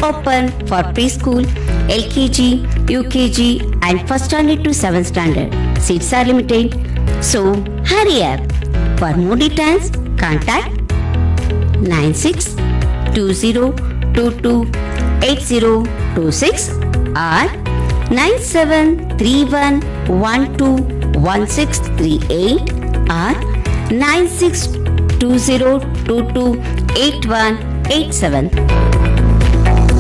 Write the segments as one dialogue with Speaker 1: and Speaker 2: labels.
Speaker 1: open for preschool, LKG, UKG, and first standard to 7th standard. Seats are limited, so hurry up. For more details, contact 9620228026 or 9731121638 or 9620228187.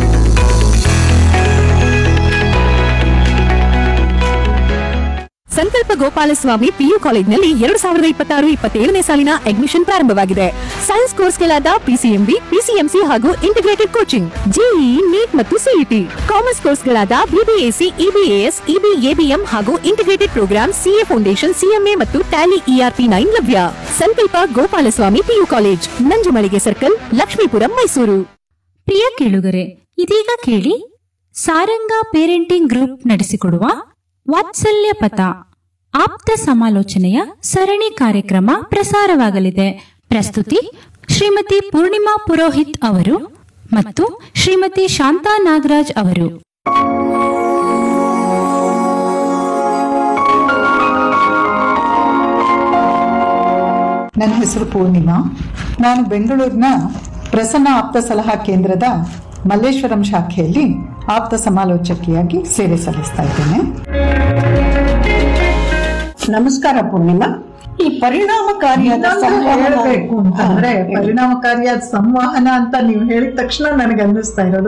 Speaker 2: ಸಂಕಲ್ಪ Gopalaswamy PU ಕಾಲೇಜ್ನಲ್ಲಿ ಎರಡು ಸಾವಿರದ ಇಪ್ಪತ್ತಾರು ಇಪ್ಪತ್ತೇಳನೇ ಸಾಲಿನ admission ಪ್ರಾರಂಭವಾಗಿದೆ science ಕೋರ್ಸ್ಗಳಾದ ಪಿಸಿಎಂಬಿ ಪಿಸಿಎಂಸಿ ಹಾಗೂ ಇಂಟಿಗ್ರೇಟೆಡ್ ಕೋಚಿಂಗ್ ಜೆಇಇ ನೀಟ್ ಮತ್ತು ಸಿಇಟಿ ಕಾಮರ್ಸ್ ಕೋರ್ಸ್ಗಳಾದ ಬಿಬಿಎಸಿ ಇಬಿಎಎಸ್ ಇಬಿಎಬಿಎಂ ಹಾಗೂ integrated programme CA foundation CMA ಮತ್ತು ಟ್ಯಾಲಿ ಇಆರ್ಪಿ ನೈನ್ ಲಭ್ಯ Sankalpa Gopalaswamy PU college Nanjumalige circle Lakshmipuram Mysuru
Speaker 3: ಪ್ರಿಯ ಕೇಳುಗರೆ ಇದೀಗ ಕೇಳಿ ಸಾರಂಗ ಪೇರೆಂಟಿಂಗ್ ಗ್ರೂಪ್ ನಡೆಸಿಕೊಡುವ ವಾತ್ಸಲ್ಯ ಪಥ ಆಪ್ತ ಸಮಾಲೋಚನೆಯ ಸರಣಿ ಕಾರ್ಯಕ್ರಮ ಪ್ರಸಾರವಾಗಲಿದೆ ಪ್ರಸ್ತುತಿ ಶ್ರೀಮತಿ ಪೂರ್ಣಿಮಾ ಪುರೋಹಿತ್ ಅವರು ಮತ್ತು ಶ್ರೀಮತಿ ಶಾಂತಾ ನಾಗರಾಜ್ ಅವರು
Speaker 4: ನನ್ನ ಹೆಸರು ಪೂರ್ಣಿಮಾ ನಾನು ಬೆಂಗಳೂರಿನ ಪ್ರಸನ್ನ ಆಪ್ತ ಸಲಹಾ ಕೇಂದ್ರದ ಮಲ್ಲೇಶ್ವರಂ ಶಾಖೆಯಲ್ಲಿ ಆಪ್ತ ಸಮಾಲೋಚಕಿಯಾಗಿ ಸೇವೆ ಸಲ್ಲಿಸ್ತಾ ಇದ್ದೇನೆ
Speaker 5: ನಮಸ್ಕಾರ ಪೂರ್ಣಿಮಾ ಈ ಪರಿಣಾಮಕಾರಿಯಾದ ಸಂವಹನ
Speaker 4: ಹೇಳಬೇಕು ಅಂತಂದ್ರೆ ಪರಿಣಾಮಕಾರಿಯಾದ ಸಂವಹನ ಅಂತ ನೀವು ಹೇಳಿದ ತಕ್ಷಣ ನನಗೆ ಅನ್ನಿಸ್ತಾ ಇರೋದು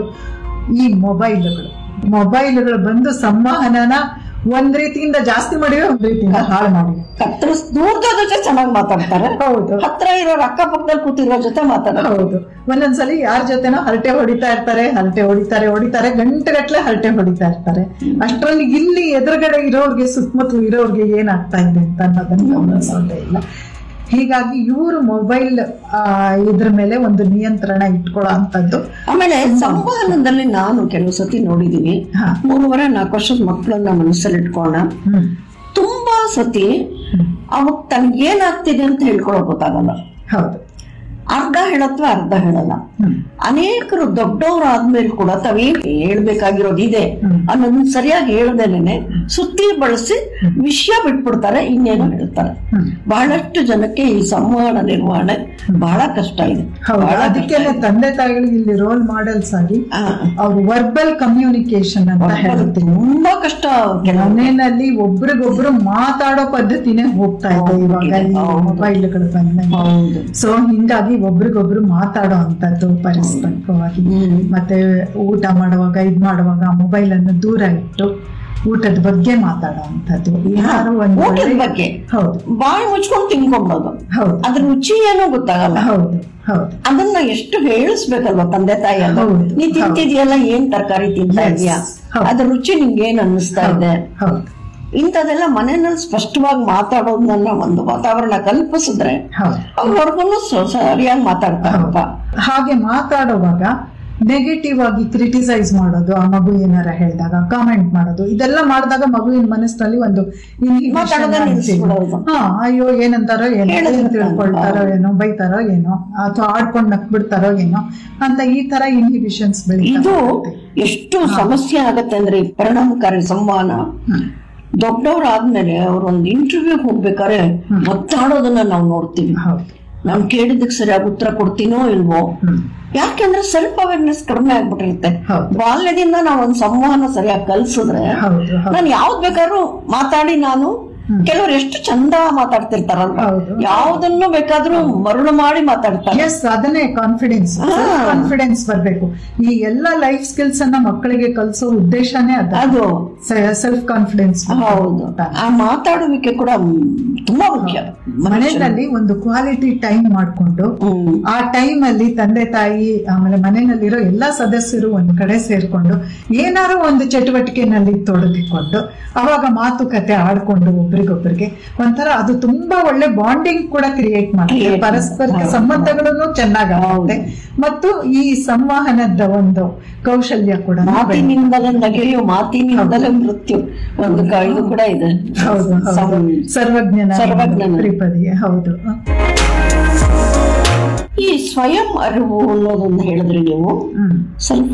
Speaker 4: ಈ ಮೊಬೈಲ್ಗಳು ಮೊಬೈಲ್ಗಳು ಬಂದು ಸಂವಹನನ ಒಂದ್ ರೀತಿಯಿಂದ ಜಾಸ್ತಿ ಮಾಡಿವೆ ಒಂದ್ ರೀತಿಯಿಂದ ಹಾಳು ಮಾಡಿವೆ
Speaker 5: ಹತ್ರ ದೂರದ ಜೊತೆ ಚೆನ್ನಾಗಿ ಮಾತಾಡ್ತಾರೆ
Speaker 4: ಹೌದು
Speaker 5: ಹತ್ರ ಇರೋರ್ ಅಕ್ಕಪಕ್ಕದಲ್ಲಿ ಕೂತಿರೋ ಜೊತೆ ಮಾತಾಡ್ತಾರೆ
Speaker 4: ಹೌದು ಒಂದೊಂದ್ಸಲಿ ಯಾರ ಜೊತೆನೋ ಹರಟೆ ಹೊಡಿತಾ ಇರ್ತಾರೆ ಹರಟೆ ಹೊಡಿತಾರೆ ಹೊಡಿತಾರೆ ಗಂಟೆಗಟ್ಲೆ ಹರಟೆ ಹೊಡಿತಾ ಇರ್ತಾರೆ ಅಷ್ಟರಲ್ಲಿ ಇಲ್ಲಿ ಎದುರುಗಡೆ ಇರೋರ್ಗೆ ಸುತ್ತಮುತ್ತಲು ಇರೋರ್ಗೆ ಏನಾಗ್ತಾ ಇದೆ ಅಂತ ಅನ್ನೋದನ್ನ ಗಮನಿಸೋದೇ ಇಲ್ಲ ಹೀಗಾಗಿ ಇವರು ಮೊಬೈಲ್ ಇದ್ರ ಮೇಲೆ ಒಂದು ನಿಯಂತ್ರಣ ಇಟ್ಕೊಳ್ಳೋ ಅಂತದ್ದು
Speaker 5: ಆಮೇಲೆ ಸಂವಹನದಲ್ಲಿ ನಾನು ಕೆಲವು ಸತಿ ನೋಡಿದೀನಿ
Speaker 4: ಹಾ.
Speaker 5: ಮೂರುವರೆ ನಾಲ್ಕು ವರ್ಷದ ಮಕ್ಕಳನ್ನ ಮನಸ್ಸಲ್ಲಿ ಇಟ್ಕೋಣ
Speaker 4: ಹ್ಮ್
Speaker 5: ತುಂಬಾ ಸತಿ ಅವಾಗ ತನಗೆ ಏನಾಗ್ತಿದೆ ಅಂತ ಹೇಳ್ಕೊಳಕ್ ಗೊತ್ತಾಗಲ್ಲ
Speaker 4: ಹೌದು
Speaker 5: ಅರ್ಧ ಹೇಳತ್ವ ಅರ್ಧ ಹೇಳಲ್ಲ
Speaker 4: ಹ್ಮ್
Speaker 5: ಅನೇಕರು ದೊಡ್ಡವರಾದ್ಮೇಲೆ ಕೂಡ ತಾವೇನ್ ಹೇಳ್ಬೇಕಾಗಿರೋದು ಇದೆ ಅನ್ನೋದನ್ನ ಸರಿಯಾಗಿ ಹೇಳ್ದೇನೆ ಸುತ್ತಿ ಬಳಸಿ ವಿಷಯ ಬಿಟ್ಬಿಡ್ತಾರೆ ಇನ್ನೇನೋ ಹೇಳ್ತಾರೆ
Speaker 4: ಹ್ಮ್.
Speaker 5: ಬಹಳಷ್ಟು ಜನಕ್ಕೆ ಈ ಸಂವಹನ ನಿರ್ವಹಣೆ ಬಹಳ ಕಷ್ಟ ಇದೆ
Speaker 4: ಹೌದು
Speaker 5: ಬಹಳ ಕಷ್ಟ
Speaker 4: ಅದಕ್ಕೆಲ್ಲ
Speaker 5: ಇದೆ.
Speaker 4: ತಂದೆ ತಾಯಿಗಳಿಗೆ ಇಲ್ಲಿ ರೋಲ್ ಮಾಡೆಲ್ಸ್ ಆಗಿ
Speaker 5: ಆ,
Speaker 4: ಅವ್ರು ವರ್ಬಲ್ ಕಮ್ಯುನಿಕೇಶನ್ ಅಂತ ಹೇಳ್ತೀವಿ
Speaker 5: ತುಂಬಾ ಕಷ್ಟ ಕೆಲವು
Speaker 4: ಮನೆಯಲ್ಲಿ ಒಬ್ರಿಗೊಬ್ರು ಮಾತಾಡೋ ಪದ್ಧತಿನೇ ಹೋಗ್ತಾ ಇದೆ ಇವಾಗ ಈ
Speaker 5: ಹೌದು.
Speaker 4: ಮೊಬೈಲ್ಗಳು ಬಂದ
Speaker 5: ಹೌದು
Speaker 4: ಸೊ ಹಿಂಗಾಗಿ ಒಬ್ರಿಗೊಬ್ರು ಮಾತಾಡೋ ಅಂತದ್ದು ಪರಿಸ್ಪರ್ಕವಾಗಿ
Speaker 5: ಹ್ಮ್.
Speaker 4: ಮತ್ತೆ ಊಟ ಮಾಡುವಾಗ ಇದ್ ಮಾಡುವಾಗ ಮೊಬೈಲ್ ಅನ್ನು ದೂರ ಇಟ್ಟು ಊಟದ ಬಗ್ಗೆ ಮಾತಾಡೋ ಅಂತದ್ದು ಏನಾದ್ರು ಒಂದು
Speaker 5: ಊಟದ
Speaker 4: ಒಳ್ಳೆ-
Speaker 5: ಬಗ್ಗೆ
Speaker 4: ಹೌದು
Speaker 5: ಬಾಯಿ ಮುಚ್ಕೊಂಡು ತಿನ್ಕೊಂಬೋದು
Speaker 4: ಹೌದು
Speaker 5: ಅದ್ರ ರುಚಿ ಏನೋ ಗೊತ್ತಾಗಲ್ಲ
Speaker 4: ಹೌದು ಹೌದು
Speaker 5: ಅದನ್ನ ಎಷ್ಟು ಹೇಳಿಸ್ಬೇಕಲ್ವಾ ತಂದೆ ತಾಯಿ ಅಲ್ಲ
Speaker 4: ಹೌದು,
Speaker 5: ನೀ
Speaker 4: ಹೌದು.
Speaker 5: ತಿಂತಿದ್ಯಲ್ಲ ಏನ್ ತರಕಾರಿ ತಿಂತಾ
Speaker 4: Yes,
Speaker 5: ಇದೀಯಾ
Speaker 4: ಹೌದು.
Speaker 5: ಅದ್ರ ರುಚಿ ನಿಂಗೆ ಏನ್ ಅನ್ನಿಸ್ತಾ ಇದೆ
Speaker 4: ಹೌದು
Speaker 5: ಇಂಥದೆಲ್ಲ ಮನೆಯಲ್ಲಿ ಸ್ಪಷ್ಟವಾಗಿ ಮಾತಾಡೋದನ್ನ ಒಂದು ವಾತಾವರಣ ಕಲ್ಪಿಸಿದ್ರೆ
Speaker 4: ಹೌದು
Speaker 5: ಅವ್ರವರ್ಗು ಸರಿಯಾಗಿ ಮಾತಾಡ್ತಾರಪ್ಪ
Speaker 4: ಹಾಗೆ ಮಾತಾಡುವಾಗ ನೆಗೆಟಿವ್ ಆಗಿ ಕ್ರಿಟಿಸೈಸ್ ಮಾಡೋದು ಆ ಮಗು ಏನಾರ ಹೇಳಿದಾಗ ಕಾಮೆಂಟ್ ಮಾಡೋದು ಇದೆಲ್ಲ ಮಾಡಿದಾಗ ಮಗುವಿನ ಮನಸ್ಸಿನಲ್ಲಿ ಒಂದು inhibition
Speaker 5: ಮಾತಾಡೋದನ್ನ
Speaker 4: ಆಗ್ತಿದೆ.
Speaker 5: ನಿಲ್ಸ್ಬಿಡೋದು.
Speaker 4: ಹಾ ಅಯ್ಯೋ ಏನಂತಾರೋ ಏನೋ
Speaker 5: ಹೇಳಿದ್ರೆ
Speaker 4: ಏನ್ ತಿಳ್ಕೊಳ್ತಾರೋ ಏನೋ ಬೈತಾರೋ ಏನೋ ಅಥವಾ ಆಡ್ಕೊಂಡ್ ನಕ್ ಬಿಡ್ತಾರೋ ಏನೋ ಅಂತ ಈ ತರ ಇನ್ಹಿಬಿಷನ್ಸ್
Speaker 5: ಇದು ಎಷ್ಟು ಸಮಸ್ಯೆ ಆಗತ್ತೆ ಅಂದ್ರೆ ಈ ಪರಿಣಾಮಕಾರಿ ಸಂವಹನ ದೊಡ್ಡವರಾದ್ಮೇಲೆ ಅವ್ರೊಂದು ಇಂಟರ್ವ್ಯೂ ಹೋಗ್ಬೇಕಾದ್ರೆ ಒತ್ತಾಡೋದನ್ನ ನಾವು ನೋಡ್ತೀವಿ
Speaker 4: ಹೌದು
Speaker 5: ನಾನ್ ಕೇಳಿದಕ್ಕೆ ಸರಿಯಾಗಿ ಉತ್ತರ ಕೊಡ್ತೀನೋ ಇಲ್ವೋ
Speaker 4: ಹ್ಮ್.
Speaker 5: ಯಾಕೆಂದ್ರೆ ಸೆಲ್ಫ್ ಅವೇರ್ನೆಸ್ ಕಡಿಮೆ ಆಗ್ಬಿಟ್ಟಿರುತ್ತೆ
Speaker 4: ಹೌದು.
Speaker 5: ಬಾಲ್ಯದಿಂದ ನಾವು ಒಂದು ಸಂವಹನ ಸರಿಯಾಗಿ ಕಲ್ಸಿದ್ರೆ
Speaker 4: ಹೌದು ಹೌದು
Speaker 5: ನಾನು ಯಾವ್ದ್ ಬೇಕಾದ್ರೂ ಮಾತಾಡಿ ನಾನು ಕೆಲವರು ಎಷ್ಟು ಚಂದ ಮಾತಾಡ್ತಿರ್ತಾರಲ್ವ
Speaker 4: ಹೌದು.
Speaker 5: ಯಾವ್ದನ್ನು ಬೇಕಾದ್ರೂ ಮರುಳು ಮಾಡಿ ಮಾತಾಡ್ತಾರೆ
Speaker 4: ಎಸ್ ಅದನ್ನೇ ಕಾನ್ಫಿಡೆನ್ಸ್ ಕಾನ್ಫಿಡೆನ್ಸ್ ಬರ್ಬೇಕು ಈ ಎಲ್ಲ ಲೈಫ್ ಸ್ಕಿಲ್ಸ್ ಅನ್ನ ಮಕ್ಕಳಿಗೆ ಕಲಿಸೋ ಉದ್ದೇಶನೇ ಅದ
Speaker 5: ಅದು
Speaker 4: ಸೆಲ್ಫ್ ಕಾನ್ಫಿಡೆನ್ಸ್
Speaker 5: ಹೌದು ಆ ಮಾತಾಡುವಿಕೆ ಕೂಡ ಮ್, ತುಂಬಾ ಮುಖ್ಯ
Speaker 4: ಮನೆಯಲ್ಲಿ ಒಂದು ಕ್ವಾಲಿಟಿ ಟೈಮ್ ಮಾಡ್ಕೊಂಡು
Speaker 5: ಹ್ಮ್.
Speaker 4: ಆ ಟೈಮ್ ಅಲ್ಲಿ ತಂದೆ ತಾಯಿ ಆಮೇಲೆ ಮನೆಯಲ್ಲಿರೋ ಎಲ್ಲಾ ಸದಸ್ಯರು ಒಂದ್ ಕಡೆ ಸೇರ್ಕೊಂಡು ಏನಾರು ಒಂದು ಚಟುವಟಿಕೆನಲ್ಲಿ ತೊಡಗಿಕೊಂಡು ಅವಾಗ ಮಾತುಕತೆ ಆಡ್ಕೊಂಡು ಒಬ್ರಿಗೊಬ್ರಿಗೆ ಒಂಥರ ಅದು ತುಂಬಾ ಒಳ್ಳೆ ಬಾಂಡಿಂಗ್ ಕೂಡ ಕ್ರಿಯೇಟ್ ಮಾಡುತ್ತೆ
Speaker 5: Create
Speaker 4: ಪರಸ್ಪರ
Speaker 5: ಮಾಡುತ್ತೆ.
Speaker 4: ಸಂಬಂಧಗಳನ್ನು ಚೆನ್ನಾಗಾಗುತ್ತೆ ಮತ್ತು ಈ ಸಂವಹನದ ಒಂದು ಕೌಶಲ್ಯ ಕೂಡ
Speaker 5: ಮಾತಿನಿಂದಲೇ ನಗೆಯು ಮಾತಿನಿಂದಲೇ ಮೃತ್ಯು ಒಂದು ಕ- ಇದು ಕೂಡ ಇದೆ
Speaker 4: ಹೌದು ಹೌದು
Speaker 5: ಸಂ-
Speaker 4: ಸರ್ವಜ್ಞನ
Speaker 5: ಸರ್ವಜ್ಞನ.
Speaker 4: ತ್ರಿಪದಿ ಹೌದು
Speaker 5: ಈ ಸ್ವಯಂ ಅರಿವು ಅನ್ನೋದನ್ನ ಹೇಳಿದ್ರಿ ನೀವು
Speaker 4: ಹ್ಮ್
Speaker 5: ಸ್ವಲ್ಪ